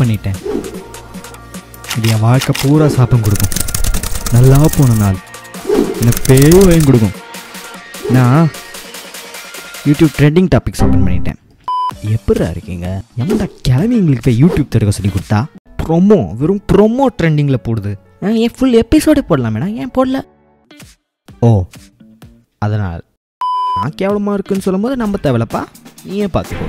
பண்ணிட்டேன் இது என் வாழ்க்கை பூரா சாப்பம் கொடுக்கும் நல்லா போன நாள் எனக்கு பேய் வாங்கி கொடுக்கும் நான் யூடியூப் ட்ரெண்டிங் டாபிக்ஸ் ஓப்பன் பண்ணிட்டேன் எப்படிடா இருக்கீங்க எம்மடா கிளம்பி எங்களுக்கு போய் யூடியூப் திறக்க சொல்லி கொடுத்தா ப்ரொமோ வெறும் ப்ரொமோ ட்ரெண்டிங்கில் போடுது ஆ, ஏன் ஃபுல் எபிசோடே போடலாமேடா ஏன் போடல ஓ அதனால் நான் கேவலமாக இருக்குன்னு சொல்லும்போது நம்ப தேவையில்லப்பா நீயே பார்த்துக்கோ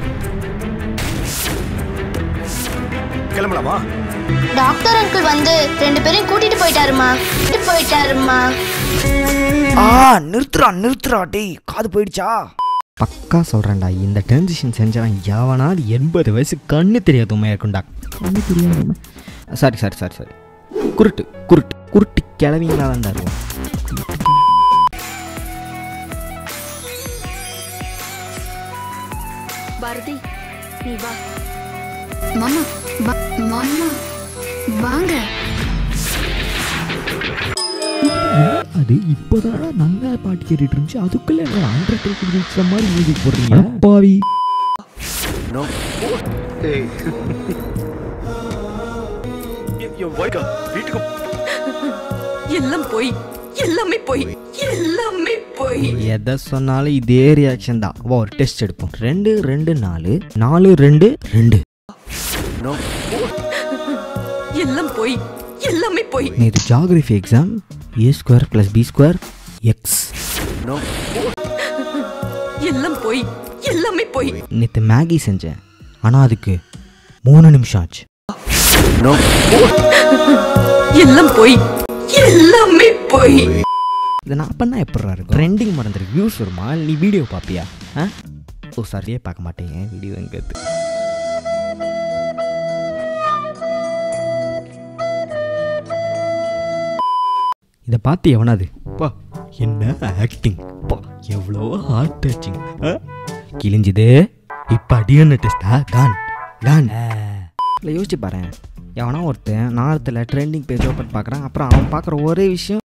கிளம்பலாமா டாக்டர் அங்கிள் வந்து ரெண்டு பேரையும் கூட்டிட்டு போயிட்டாருமா கூட்டிட்டு போயிட்டாருமா ஆ நிறுத்துறா நிறுத்துறா டேய் காது போயிடுச்சா பக்கா சொல்கிறேன்டா இந்த டிரான்சிஷன் செஞ்சவன் எவனாவது எண்பது வயசு கண்ணு தெரியாத உண்மையாக இருக்கும்டா கண்ணு தெரியாத சாரி சாரி சாரி சாரி குருட்டு குருட்டு குருட்டு கிளவிங்களா தான் இருக்கும் பாரதி நீ வா மாமா வா- மாமா வாங்க அது இப்போதான் நல்லா பாட்டு கேட்டுட்டு இருந்துச்சு அதுக்குள்ளே ஹண்ட்ரட் டேக் மாதிரி மியூசிக் போடுறீங்க பாவி நோ ஏய் என்- என் வைக்கா வீட்டுக்கு எல்லாம் போய் எல்லாமே போய் எல்லாமே போய் எதை சொன்னாலும் இதே ரியாக்ஷன் தான் வா ஒரு டெஸ்ட் எடுப்போம் ரெண்டு ரெண்டு நாலு நாலு ரெண்டு ரெண்டு நோ எல்லாம் போய் எல்லாமே போய் நேற்று geography exam A square plus B square X no எல்லாம் போய் எல்லாமே போய் நேற்று மேகி செஞ்சேன் ஆனால் அதுக்கு மூணு நிமிஷம் ஆச்சு நோ எல்லாம் போய் எல்லாமே போய் இதை நான் பண்ணால் எப்படா இருக்கும் ட்ரெண்டிங் மறந்துரு வியூஸ் வருமா இல்ல நீ வீடியோ பார்ப்பியா ஆ ஓ சரியே பார்க்க மாட்டேங்க வீடியோ எங்கிறது இதை பார்த்து எவனாது பா என்ன ஆக்டிங் பா எவ்வளோ ஹார்ட் டச்சிங் கிழிஞ்சுது இப்போ அடியான டெஸ்டா கான் கான் இல்லை யோசிச்சு பாரு எவனா ஒருத்தன் நாளத்தில் ட்ரெண்டிங் பேஜ் ஓப்பன் பார்க்குறான் அப்புறம் அவன் பார்க்குற ஒரே விஷயம்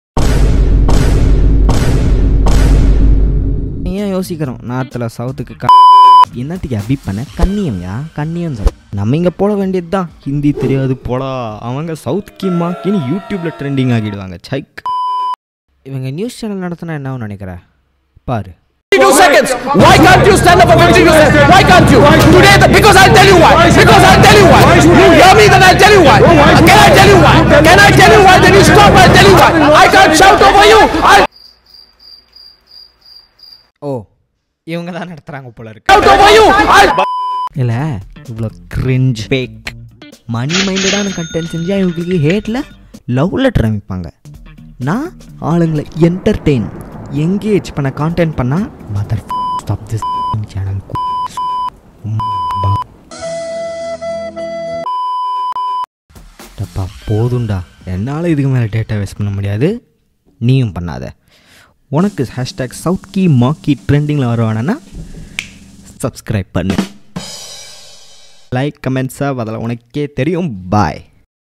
நீ ஏன் யோசிக்கிறோம் நார்த்தில் சவுத்துக்கு க என்னத்துக்கு அபி பண்ண கண்ணியம்யா கண்ணியம் சார் நம்ம இங்கே போட வேண்டியது தான் ஹிந்தி தெரியாது போடா அவங்க சவுத் கிம்மா கின்னு யூடியூப்பில் ட்ரெண்டிங் ஆகிடுவாங்க சைக் இவங்க நியூஸ் சேனல் நடத்தினா என்ன நினைக்கிற பாரு 52 seconds. Why can't you stand up for 52 seconds? Why can't you? Today, the, because I'll tell you why. Because I'll tell you why. You hear me, then I'll tell you why. Can I tell you why? Can I tell you why? Then you stop, I'll tell you why. I can't shout over you. I'll ஓ இவங்க தான் நடத்துகிறாங்க போல இருக்கு shout over you. I'll இல்லை இவ்வளோ cringe fake money மைண்டடான content செஞ்சால் இவங்களுக்கு ஹேட்டில் லவ் லெட்டர் அமைப்பாங்க நான் ஆளுங்களை என்டர்டெயின் எங்கேஜ் பண்ண கான்டென்ட் பண்ணால் மதர் ஸ்டாப் திஸ் சேனல் போதும்டா என்னால் இதுக்கு மேலே டேட்டா வேஸ்ட் பண்ண முடியாது நீயும் பண்ணாத உனக்கு ஹேஷ்டேக் சவுத் கீ மாக்கி ட்ரெண்டிங்கில் வர வேணான்னா சப்ஸ்கிரைப் பண்ணு லைக் கமெண்ட்ஸாக அதில் உனக்கே தெரியும் பாய்